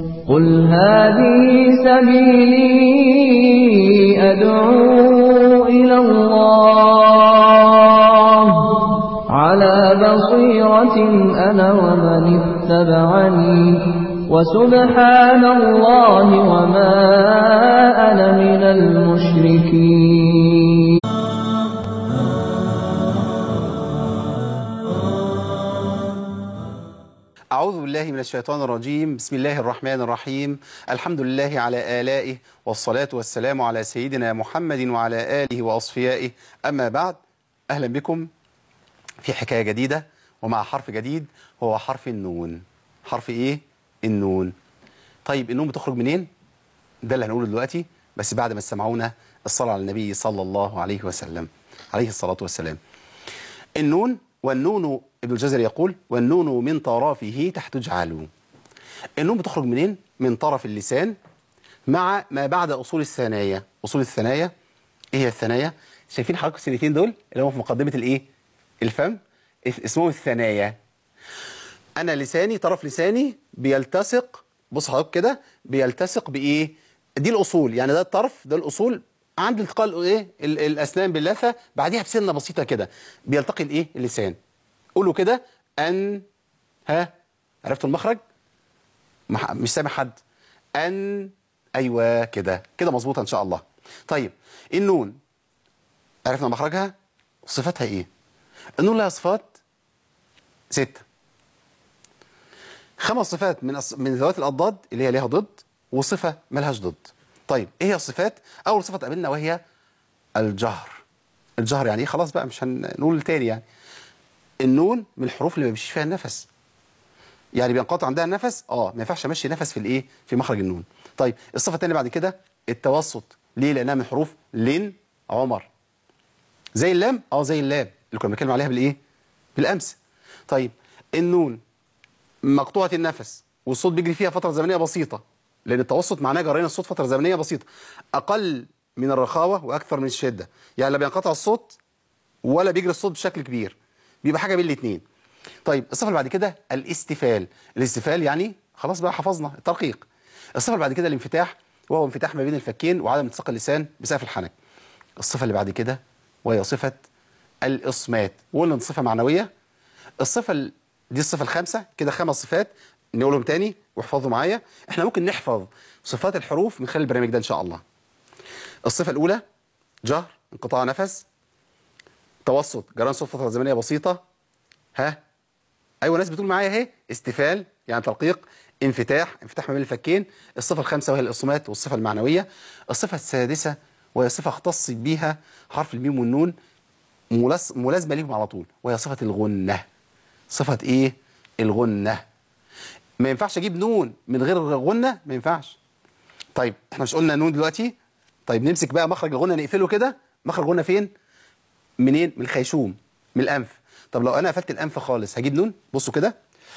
قل هذه سبيلي أدعو إلى الله على بصيرة أنا ومن اتبعني وسبحان الله وما أنا من المشركين أعوذ بالله من الشيطان الرجيم بسم الله الرحمن الرحيم الحمد لله على آلائه والصلاة والسلام على سيدنا محمد وعلى آله وأصفيائه أما بعد أهلا بكم في حكاية جديدة ومع حرف جديد هو حرف النون حرف إيه؟ النون طيب النون بتخرج منين؟ ده اللي هنقوله دلوقتي بس بعد ما تسمعونا الصلاة على النبي صلى الله عليه وسلم عليه الصلاة والسلام النون والنون ابن الجزر يقول والنون من طرفه تحت جعله النون بتخرج منين؟ من طرف اللسان مع ما بعد أصول الثنايا أصول الثنايا إيه هي الثنايا؟ شايفين حضراتكم السنتين دول اللي هم في مقدمة الإيه؟ الفم اسمهم الثنايا أنا لساني طرف لساني بيلتصق بص حضرتك كده بيلتصق بإيه؟ دي الأصول يعني ده الطرف ده الأصول عند التقاء الايه ال- الاسنان باللثه بعديها بسنه بسيطه كده بيلتقي الايه اللسان قولوا كده ان ها عرفتوا المخرج مح- مش سامع حد ان ايوه كده كده مظبوطه ان شاء الله طيب النون عرفنا مخرجها صفاتها ايه النون لها صفات ستة خمس صفات من أص... من ذوات الأضداد اللي هي ليها ضد وصفة ملهاش ضد طيب ايه هي الصفات اول صفة تقابلنا وهي الجهر الجهر يعني ايه خلاص بقى مش هنقول تاني يعني النون من الحروف اللي ما بيمشيش فيها النفس يعني بينقطع عندها النفس اه ما ينفعش امشي نفس في الايه في مخرج النون طيب الصفة الثانية بعد كده التوسط ليه لانها من حروف لين عمر زي اللام اه زي اللام اللي كنا بنتكلم عليها بالايه بالامس طيب النون مقطوعة النفس والصوت بيجري فيها فترة زمنية بسيطة لأن التوسط معناه جريان الصوت فترة زمنية بسيطة أقل من الرخاوة وأكثر من الشدة يعني لا بينقطع الصوت ولا بيجري الصوت بشكل كبير بيبقى حاجة بين الاثنين طيب الصفة اللي بعد كده الاستفال الاستفال يعني خلاص بقى حفظنا الترقيق الصفة اللي بعد كده الانفتاح وهو انفتاح ما بين الفكين وعدم التصاق اللسان بسقف الحنك الصفة اللي بعد كده وهي صفة الإصمات وقلنا إن صفة معنوية الصفة ال- دي الصفة الخامسة كده خمس صفات نقولهم تاني واحفظوا معايا احنا ممكن نحفظ صفات الحروف من خلال البرنامج ده ان شاء الله الصفة الأولى جهر انقطاع نفس توسط جران صوت فترة زمنية بسيطة ها ايوه ناس بتقول معايا اهي استفال يعني ترقيق انفتاح انفتاح ما بين الفكين الصفة الخامسة وهي الإصمات والصفة المعنوية الصفة السادسة وهي صفة اختص بيها حرف الميم والنون ملاس- ملازمة ليهم على طول وهي صفة الغنة صفة ايه الغنة ما ينفعش اجيب نون من غير غنة ما ينفعش طيب احنا مش قلنا نون دلوقتي طيب نمسك بقى مخرج الغنة نقفله كده مخرج الغنة فين منين من الخيشوم من الانف طب لو انا قفلت الانف خالص هجيب نون بصوا كده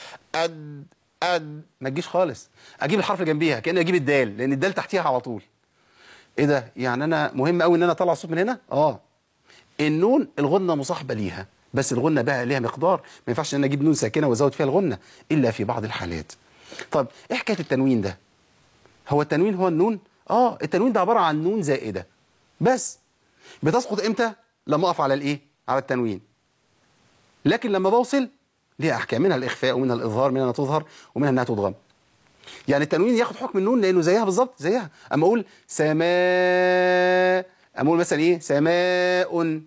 اد اد ما تجيش خالص اجيب الحرف اللي جنبيها كاني اجيب الدال لان الدال تحتيها على طول ايه ده يعني انا مهم قوي ان انا اطلع الصوت من هنا اه النون الغنة مصاحبة ليها بس الغنة بقى ليها مقدار ما ينفعش ان انا اجيب نون ساكنة وازود فيها الغنة الا في بعض الحالات طب ايه حكاية التنوين ده هو التنوين هو النون اه التنوين ده عبارة عن نون زائدة بس بتسقط امتى لما اقف على الايه على التنوين لكن لما بوصل ليها احكام منها الاخفاء ومنها الاظهار منها انها تظهر ومنها انها تضغم يعني التنوين ياخد حكم النون لانه زيها بالظبط زيها اما اقول سماء اما اقول مثلا ايه سماء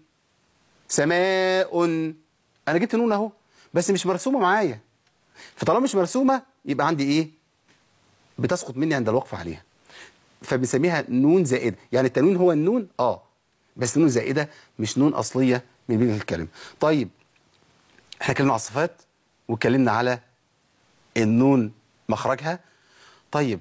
سماء انا جبت نون اهو بس مش مرسومه معايا فطالما مش مرسومه يبقى عندي ايه بتسقط مني عند الوقف عليها فبنسميها نون زائده يعني التنوين هو النون اه بس نون زائده مش نون اصليه من بين الكلمه طيب احنا اتكلمنا على الصفات واتكلمنا على النون مخرجها طيب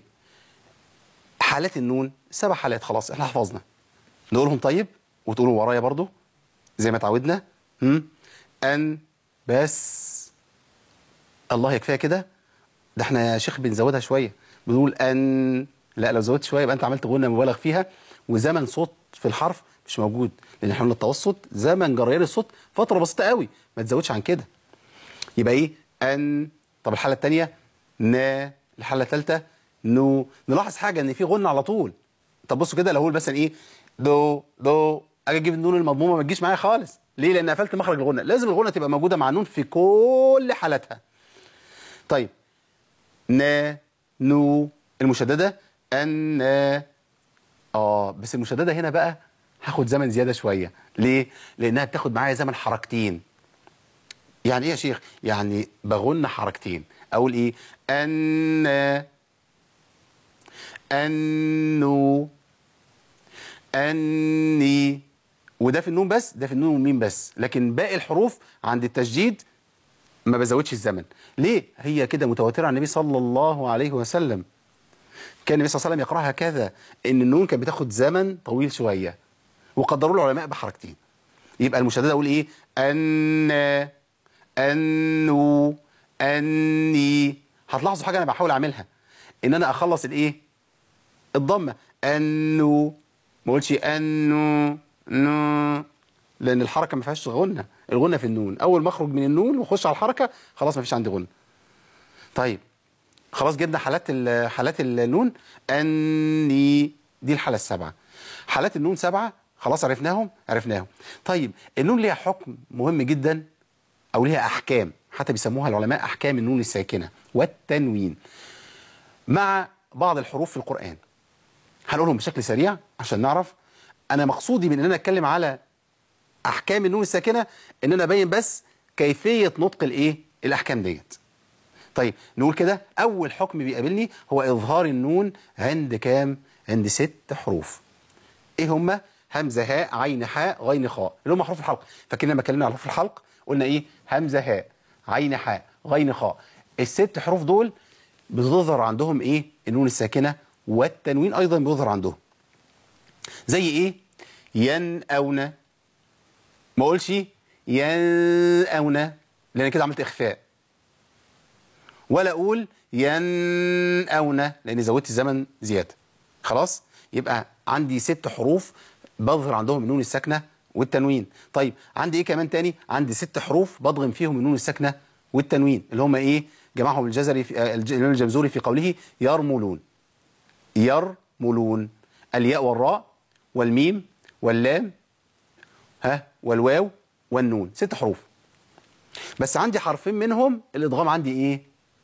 حالات النون سبع حالات خلاص احنا حفظنا نقولهم طيب وتقولوا ورايا برضو زي ما اتعودنا هم؟ ان بس الله يكفيها كده ده احنا يا شيخ بنزودها شويه بنقول ان لا لو زودت شويه يبقى انت عملت غنه مبالغ فيها وزمن صوت في الحرف مش موجود لان احنا قلنا التوسط زمن جريان الصوت فتره بسيطه قوي ما تزودش عن كده يبقى ايه ان طب الحاله الثانيه نا الحاله الثالثه نو نلاحظ حاجه ان في غنه على طول طب بصوا كده لو اقول مثلا ايه دو دو اجي اجيب النون المضمومه ما تجيش معايا خالص ليه لان قفلت مخرج الغنه لازم الغنه تبقى موجوده مع النون في كل حالاتها طيب نا نو المشدده ان اه بس المشدده هنا بقى هاخد زمن زياده شويه ليه لانها بتاخد معايا زمن حركتين يعني ايه يا شيخ يعني بغن حركتين اقول ايه ان انه اني وده في النون بس ده في النون والميم بس لكن باقي الحروف عند التشديد ما بزودش الزمن ليه هي كده متواتره عن النبي صلى الله عليه وسلم كان النبي صلى الله عليه وسلم يقراها كذا ان النون كانت بتاخد زمن طويل شويه وقدروا العلماء بحركتين يبقى المشدده اقول ايه ان انه اني هتلاحظوا حاجه انا بحاول اعملها ان انا اخلص الايه الضمه انه ما اقولش انه نو لان الحركه ما فيهاش غنه الغنه في النون اول ما اخرج من النون واخش على الحركه خلاص ما فيش عندي غنه طيب خلاص جبنا حالات ال- حالات النون اني دي الحاله السابعه حالات النون سبعه خلاص عرفناهم عرفناهم طيب النون ليها حكم مهم جدا او ليها احكام حتى بيسموها العلماء احكام النون الساكنه والتنوين مع بعض الحروف في القران هنقولهم بشكل سريع عشان نعرف انا مقصودي من ان انا اتكلم على احكام النون الساكنه ان انا ابين بس كيفيه نطق الايه الاحكام ديت طيب نقول كده اول حكم بيقابلني هو اظهار النون عند كام عند ست حروف ايه هما همزه هاء عين حاء غين خاء اللي هم حروف الحلق فاكرين لما اتكلمنا على حروف الحلق قلنا ايه همزه هاء عين حاء غين خاء الست حروف دول بتظهر عندهم ايه النون الساكنه والتنوين ايضا بيظهر عندهم زي ايه ينأون ما اقولش ينأون لان كده عملت اخفاء ولا اقول ينأون لان زودت الزمن زياده خلاص يبقى عندي ست حروف بظهر عندهم النون الساكنه والتنوين طيب عندي ايه كمان تاني عندي ست حروف بضغم فيهم النون الساكنه والتنوين اللي هم ايه جمعهم الجزري في آه، الج- الإمام الجمزوري في قوله يرملون يرملون الياء والراء والميم واللام ها والواو والنون ست حروف بس عندي حرفين منهم الادغام عندي ايه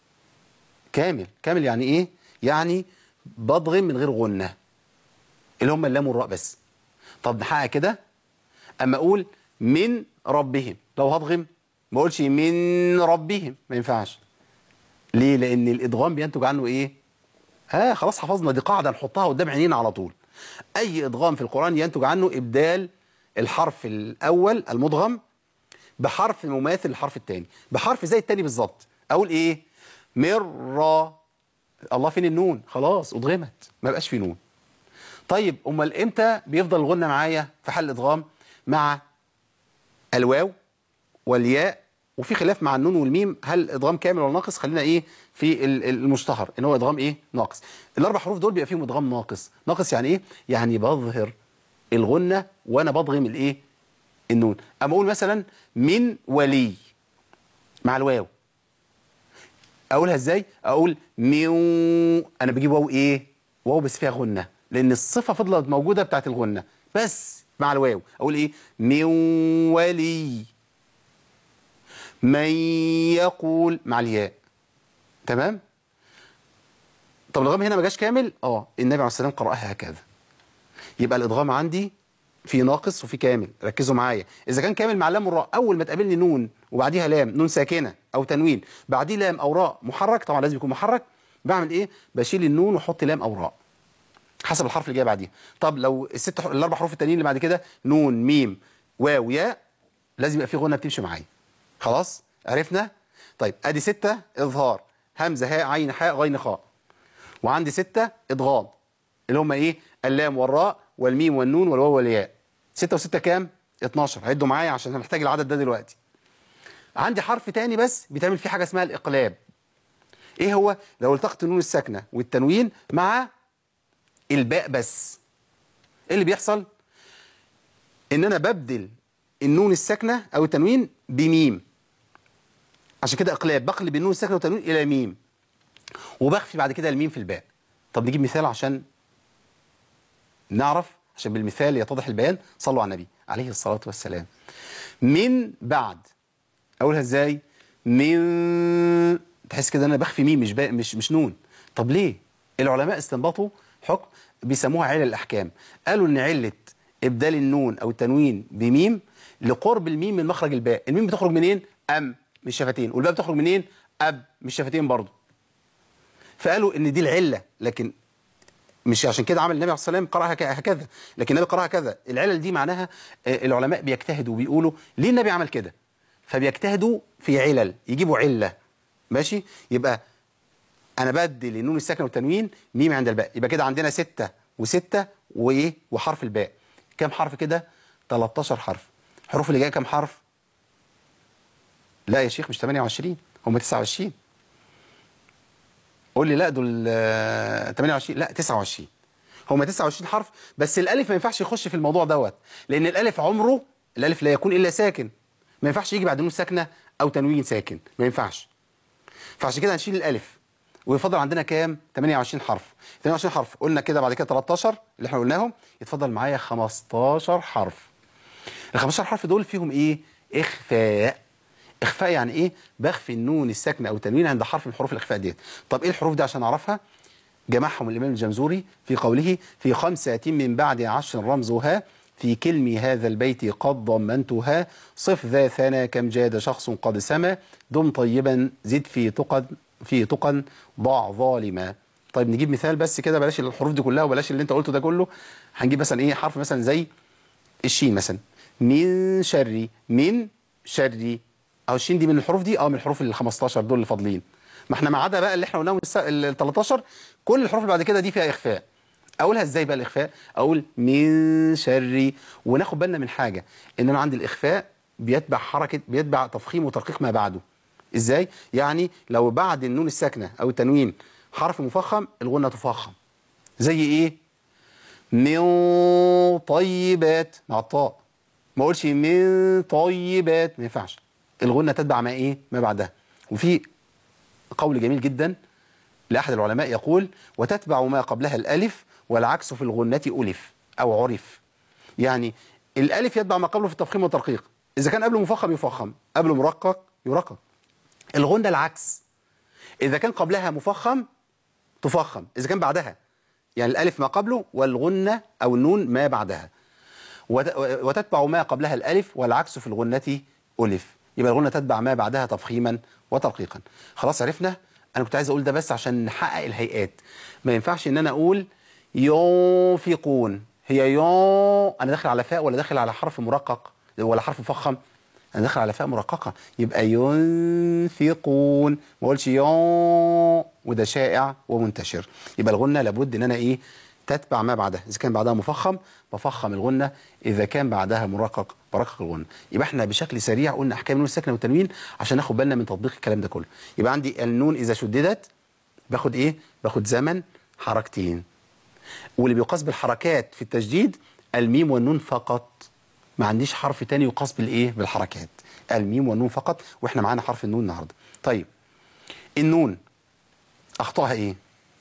كامل كامل يعني ايه يعني بضغم من غير غنه اللي هم اللام والراء بس طب نحقق كده اما اقول من ربهم لو هضغم ما اقولش من ربهم ما ينفعش ليه لان الادغام بينتج عنه ايه ها خلاص حفظنا دي قاعده نحطها قدام عينينا على طول اي ادغام في القران ينتج عنه ابدال الحرف الاول المدغم بحرف مماثل للحرف الثاني بحرف زي الثاني بالظبط اقول ايه مر الله فين النون خلاص ادغمت ما بقاش في نون طيب امال امتى بيفضل الغنه معايا في حل الادغام مع الواو والياء وفي خلاف مع النون والميم هل ادغام كامل ولا ناقص خلينا ايه في ال- ال- المشتهر ان هو ادغام ايه ناقص الاربع حروف دول بيبقى فيهم ادغام ناقص ناقص يعني ايه يعني بظهر الغنه وانا بضغم الايه النون اما اقول مثلا من ولي مع الواو اقولها ازاي اقول ميو انا بجيب واو ايه واو بس فيها غنه لان الصفه فضلت موجوده بتاعت الغنه بس مع الواو اقول ايه ميو ولي من يقول مع الياء تمام طب الادغام هنا ما جاش كامل اه النبي عليه السلام قراها هكذا يبقى الادغام عندي في ناقص وفي كامل ركزوا معايا اذا كان كامل مع لام والراء اول ما تقابلني نون وبعديها لام نون ساكنه او تنوين بعديه لام او راء محرك طبعا لازم يكون محرك بعمل ايه بشيل النون واحط لام او راء حسب الحرف اللي جاي بعديها طب لو الست حر... الاربع حروف التانيين اللي بعد كده نون ميم واو ياء لازم يبقى في غنه بتمشي معايا خلاص عرفنا طيب ادي ستة اظهار همزه هاء عين حاء غين خاء وعندي ستة ادغام اللي هم ايه اللام والراء والميم والنون والواو والياء ستة وستة كام 12 عدوا معايا عشان هنحتاج العدد ده دلوقتي عندي حرف تاني بس بيتعمل فيه حاجه اسمها الاقلاب ايه هو لو التقط النون الساكنه والتنوين مع الباء بس ايه اللي بيحصل ان انا ببدل النون الساكنه او التنوين بميم عشان كده اقلاب بقلب النون الساكنه والتنوين الى ميم وبخفي بعد كده الميم في الباء طب نجيب مثال عشان نعرف عشان بالمثال يتضح البيان صلوا على النبي عليه الصلاة والسلام من بعد أقولها إزاي من تحس كده أنا بخفي ميم مش با... مش مش نون طب ليه العلماء استنبطوا حكم بيسموها علل الأحكام قالوا إن علة إبدال النون أو التنوين بميم لقرب الميم من مخرج الباء الميم بتخرج منين أم من الشفتين والباء بتخرج منين أب من الشفتين برضه فقالوا ان دي العله لكن مش عشان كده عمل النبي عليه الصلاه والسلام قراها ك- هكذا لكن النبي قراها كذا العلل دي معناها آه، العلماء بيجتهدوا وبيقولوا ليه النبي عمل كده فبيجتهدوا في علل يجيبوا عله ماشي يبقى انا بدل النون الساكنه والتنوين ميم عند الباء يبقى كده عندنا ستة وستة وايه وحرف الباء كام حرف كده 13 حرف الحروف اللي جايه كام حرف لا يا شيخ مش 28 هم 29 قول لي لا دول آه، 28 لا 29 هم 29 حرف بس الالف ما ينفعش يخش في الموضوع دوت لان الالف عمره الالف لا يكون الا ساكن ما ينفعش يجي بعد نون ساكنه او تنوين ساكن ما ينفعش فعشان كده هنشيل الالف ويفضل عندنا كام 28 حرف 28 حرف قلنا كده بعد كده 13 اللي احنا قلناهم يتفضل معايا 15 حرف ال 15 حرف دول فيهم ايه اخفاء اخفاء يعني ايه بخفي النون الساكنه او التنوين عند حرف من حروف الاخفاء ديت طب ايه الحروف دي عشان اعرفها جمعهم الامام الجمزوري في قوله في خمسه من بعد عشر رمزها في كلم هذا البيت قد ضمنتها صف ذا ثنا كم جاد شخص قد سما دم طيبا زد في تقن في تقن ضع ظالما طيب نجيب مثال بس كده بلاش الحروف دي كلها وبلاش اللي انت قلته ده كله هنجيب مثلا ايه حرف مثلا زي الشين مثلا من شري من شري او الشين دي من الحروف دي اه من الحروف ال 15 دول اللي فاضلين ما احنا ما عدا بقى اللي احنا قلناهم ال 13 كل الحروف اللي بعد كده دي فيها اخفاء اقولها ازاي بقى الاخفاء اقول من شري وناخد بالنا من حاجه ان انا عندي الاخفاء بيتبع حركه بيتبع تفخيم وترقيق ما بعده ازاي يعني لو بعد النون الساكنه او التنوين حرف مفخم الغنه تفخم زي ايه من طيبات مع الطاء ما اقولش من طيبات ما ينفعش الغنه تتبع ما ايه ما بعدها وفي قول جميل جدا لاحد العلماء يقول وتتبع ما قبلها الالف والعكس في الغنه الف او عرف يعني الالف يتبع ما قبله في التفخيم والترقيق اذا كان قبله مفخم يفخم قبله مرقق يرقق الغنه العكس اذا كان قبلها مفخم تفخم اذا كان بعدها يعني الالف ما قبله والغنه او النون ما بعدها وت- وتتبع ما قبلها الالف والعكس في الغنه الف يبقى الغنه تتبع ما بعدها تفخيما وترقيقا خلاص عرفنا انا كنت عايز اقول ده بس عشان نحقق الهيئات ما ينفعش ان انا اقول ينفقون هي يون انا داخل على فاء ولا داخل على حرف مرقق ولا حرف مفخم انا داخل على فاء مرققه يبقى ينفقون ما اقولش يون وده شائع ومنتشر يبقى الغنه لابد ان انا ايه تتبع ما بعدها اذا كان بعدها مفخم بفخم الغنه اذا كان بعدها مرقق برقق الغنه يبقى احنا بشكل سريع قلنا احكام النون الساكنه والتنوين عشان ناخد بالنا من تطبيق الكلام ده كله يبقى عندي النون اذا شددت باخد ايه باخد زمن حركتين واللي بيقاس بالحركات في التشديد الميم والنون فقط ما عنديش حرف تاني يقاس بالايه بالحركات الميم والنون فقط واحنا معانا حرف النون النهارده طيب النون اخطائها ايه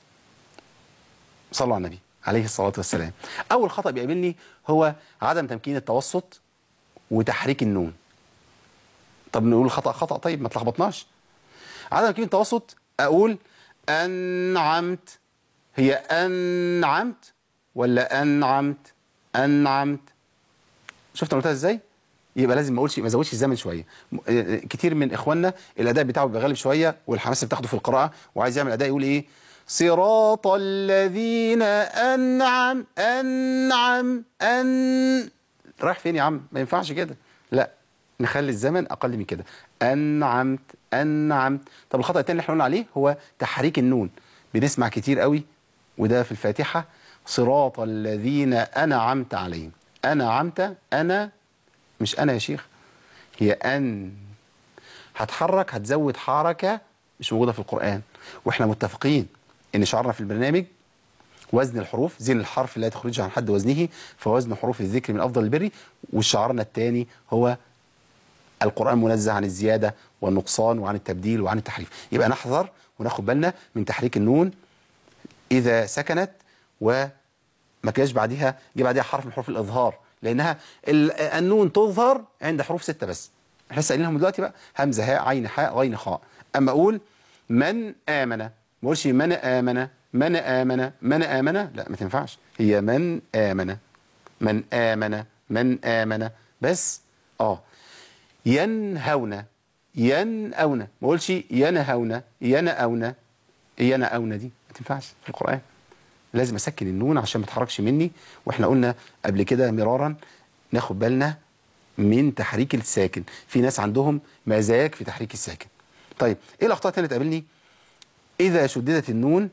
صلوا على النبي عليه الصلاه والسلام اول خطا بيقابلني هو عدم تمكين التوسط وتحريك النون طب نقول خطا خطا طيب ما تلخبطناش عدم تمكين التوسط اقول انعمت هي انعمت ولا انعمت انعمت شفت انا قلتها ازاي يبقى لازم ما اقولش ما ازودش الزمن شويه م- آه، كتير من اخواننا الاداء بتاعه بيبقى غالب شويه والحماس بتاخده في القراءه وعايز يعمل اداء يقول ايه صراط الذين انعم انعم ان رايح فين يا عم ما ينفعش كده لا نخلي الزمن اقل من كده انعمت انعمت طب الخطا الثاني اللي احنا قلنا عليه هو تحريك النون بنسمع كتير قوي وده في الفاتحه صراط الذين انعمت عليهم انعمت انا مش انا يا شيخ هي ان هتحرك هتزود حركه مش موجوده في القران واحنا متفقين ان شعارنا في البرنامج وزن الحروف زين الحرف لا تخرج عن حد وزنه فوزن حروف الذكر من افضل البر وشعارنا الثاني هو القرآن منزه عن الزيادة والنقصان وعن التبديل وعن التحريف يبقى نحذر وناخد بالنا من تحريك النون اذا سكنت وما جاش بعدها جه بعدها حرف من حروف الاظهار لانها ال- النون تظهر عند حروف سته بس احنا لسه قايلينهم دلوقتي بقى همزه هاء عين حاء غين خاء اما اقول من امن ما اقولش من امن من امن من امن لا ما تنفعش هي من امن من امن من امن بس اه ينهون ينأون ما اقولش ينهون ينأون ينأون دي ما تنفعش في القرآن لازم اسكن النون عشان ما تحركش مني واحنا قلنا قبل كده مرارا ناخد بالنا من تحريك الساكن في ناس عندهم مزاج في تحريك الساكن طيب ايه الاخطاء التانية اللي تقابلني اذا شددت النون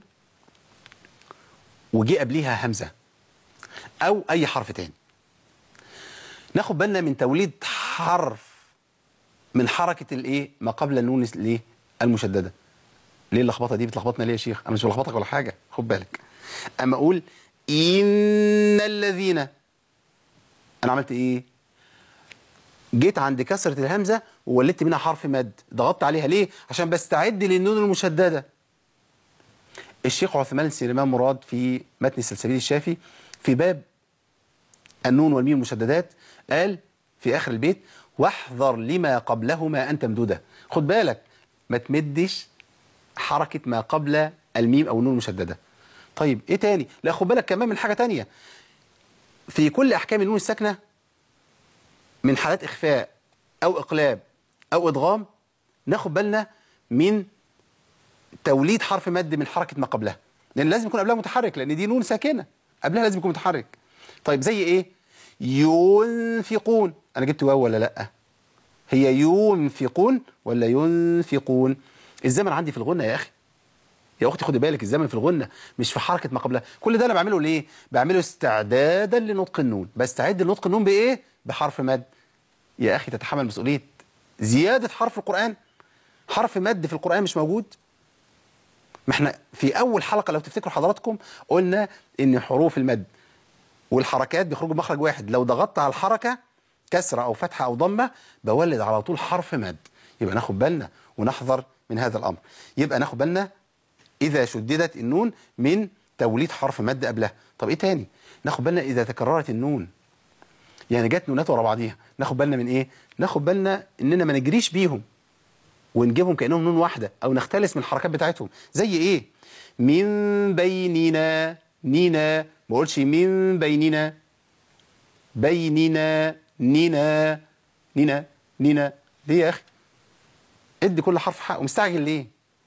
وجي قبليها همزه او اي حرف تاني ناخد بالنا من توليد حرف من حركه الايه ما قبل النون الايه المشدده ليه اللخبطه دي بتلخبطنا ليه يا شيخ انا مش بلخبطك ولا حاجه خد بالك اما اقول ان الذين انا عملت ايه جيت عند كسره الهمزه وولدت منها حرف مد ضغطت عليها ليه عشان بستعد للنون المشدده الشيخ عثمان سليمان مراد في متن السلسبيل الشافي في باب النون والميم المشددات قال في اخر البيت واحذر لما قبلهما ان تمدده خد بالك ما تمدش حركه ما قبل الميم او النون المشدده طيب ايه تاني لا خد بالك كمان من حاجه تانية في كل احكام النون الساكنه من حالات اخفاء او اقلاب او ادغام ناخد بالنا من توليد حرف مد من حركه ما قبلها لان لازم يكون قبلها متحرك لان دي نون ساكنه قبلها لازم يكون متحرك طيب زي ايه ينفقون انا جبت واو ولا لا هي ينفقون ولا ينفقون الزمن عندي في الغنه يا اخي يا اختي خدي بالك الزمن في الغنه مش في حركه ما قبلها كل ده انا بعمله ليه بعمله استعدادا لنطق النون بستعد لنطق النون بايه بحرف مد يا اخي تتحمل مسؤوليه زياده حرف القران حرف مد في القران مش موجود ما احنا في اول حلقه لو تفتكروا حضراتكم قلنا ان حروف المد والحركات بيخرجوا بمخرج واحد لو ضغطت على الحركه كسره او فتحه او ضمه بولد على طول حرف مد يبقى ناخد بالنا ونحذر من هذا الامر يبقى ناخد بالنا اذا شددت النون من توليد حرف مد قبلها طب ايه تاني ناخد بالنا اذا تكررت النون يعني جت نونات ورا بعضيها ناخد بالنا من ايه ناخد بالنا اننا ما نجريش بيهم ونجيبهم كانهم نون واحده او نختلس من الحركات بتاعتهم زي ايه من بيننا نينا ما اقولش من بيننا بيننا نينا نينا نينا ليه يا اخي ادي كل حرف حقه مستعجل ليه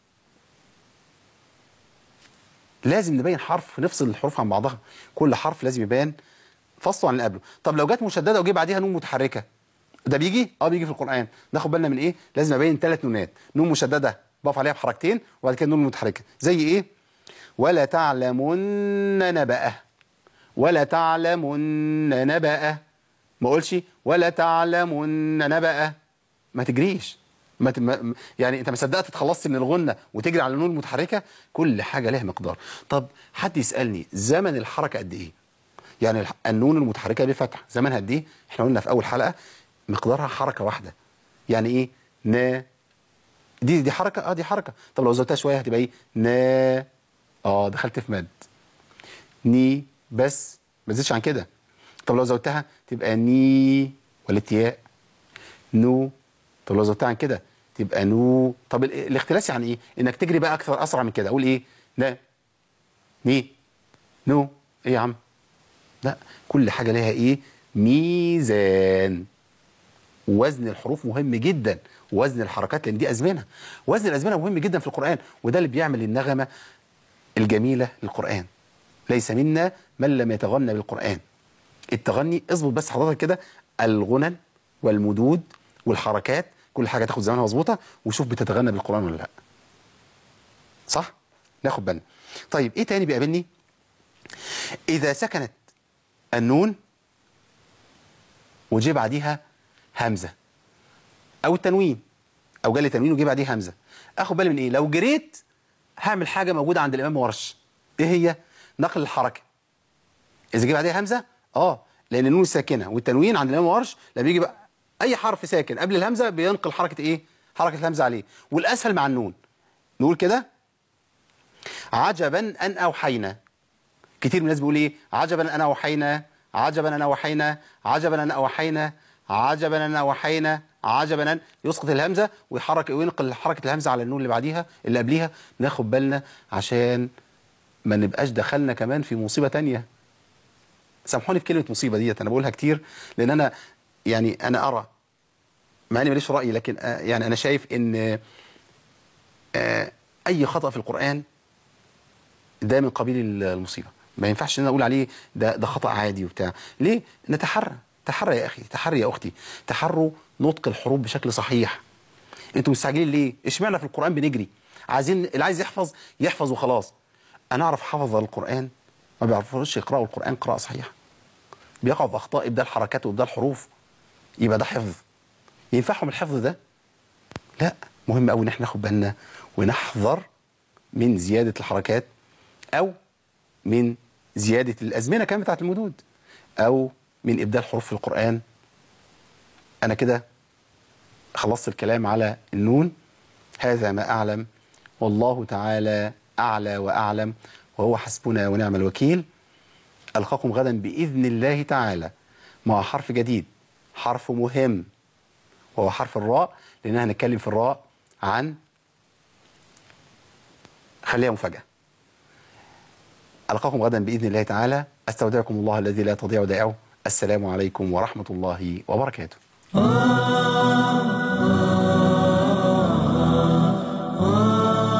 لازم نبين حرف نفصل الحروف عن بعضها كل حرف لازم يبان فصله عن اللي قبله طب لو جت مشدده وجي بعديها نون متحركه ده بيجي اه بيجي في القران ناخد بالنا من ايه لازم ابين ثلاث نونات نون مشدده بقف عليها بحركتين وبعد كده نون متحركه زي ايه ولا تعلمن نبأه ولا تعلمن نبأه ما اقولش ولا تعلمن نبأه ما تجريش ما ت... ما... يعني انت ما صدقت اتخلصت من الغنه وتجري على النون المتحركه كل حاجه لها مقدار طب حد يسالني زمن الحركه قد ايه يعني الح- النون المتحركه بفتح زمنها قد ايه احنا قلنا في اول حلقه مقدارها حركه واحده يعني ايه نا دي دي حركه اه دي حركه طب لو زودتها شويه هتبقى ايه نا اه دخلت في مد ني بس ما تزيدش عن كده طب لو زودتها تبقى ني ولا تياء نو طب لو زودتها عن كده تبقى نو طب ال- الاختلاس يعني ايه انك تجري بقى اكثر اسرع من كده اقول ايه نا ني نو ايه يا عم لا كل حاجه ليها ايه ميزان وزن الحروف مهم جدا وزن الحركات لان دي ازمنه وزن الازمنه مهم جدا في القران وده اللي بيعمل النغمه الجميله للقران ليس منا من لم يتغنى بالقران التغني اظبط بس حضرتك كده الغنن والمدود والحركات كل حاجه تاخد زمانها مظبوطه وشوف بتتغنى بالقران ولا لا صح ناخد بالنا طيب ايه تاني بيقابلني اذا سكنت النون وجي بعديها همزه او التنوين او جالي تنوين وجي بعديه همزه اخد بالي من ايه لو جريت هعمل حاجه موجوده عند الامام ورش ايه هي نقل الحركه اذا جه بعديها همزه اه لان النون ساكنه والتنوين عند الامام ورش لما بيجي بقى اي حرف ساكن قبل الهمزه بينقل حركه ايه حركه الهمزه عليه والاسهل مع النون نقول كده عجبا أن أوحينا كتير من الناس بيقول إيه عجبا أن أوحينا عجبا أن أوحينا عجبا أن أوحينا عجبا أن أوحينا عجبا أن يسقط الهمزة ويحرك وينقل حركة الهمزة على النون اللي بعديها اللي قبليها ناخد بالنا عشان ما نبقاش دخلنا كمان في مصيبة تانية سامحوني في كلمة مصيبة ديت أنا بقولها كتير لأن أنا يعني أنا أرى مع إني ماليش رأي لكن آه، يعني أنا شايف إن آه، أي خطأ في القرآن ده من قبيل المصيبة ما ينفعش ان انا اقول عليه ده ده خطأ عادي وبتاع ليه نتحرى تحرى يا اخي تحرى يا اختي تحروا نطق الحروف بشكل صحيح انتوا مستعجلين ليه اشمعنى في القرآن بنجري عايزين اللي عايز يحفظ يحفظ وخلاص انا اعرف حفظ القرآن ما بيعرفوش يقرأوا القرآن قراءة صحيحة بيقعوا في اخطاء ابدال حركات وابدال حروف يبقى ده حفظ ينفعهم الحفظ ده لا مهم قوي ان احنا ناخد بالنا ونحذر من زيادة الحركات او من زيادة الازمنة كمان بتاعت المدود او من ابدال حروف في القرآن انا كده خلصت الكلام على النون هذا ما اعلم والله تعالى اعلى واعلم وهو حسبنا ونعم الوكيل القاكم غدا باذن الله تعالى مع حرف جديد حرف مهم وهو حرف الراء لأننا هنتكلم في الراء عن خليها مفاجأة ألقاكم غدا بإذن الله تعالى أستودعكم الله الذي لا تضيع ودائعه السلام عليكم ورحمة الله وبركاته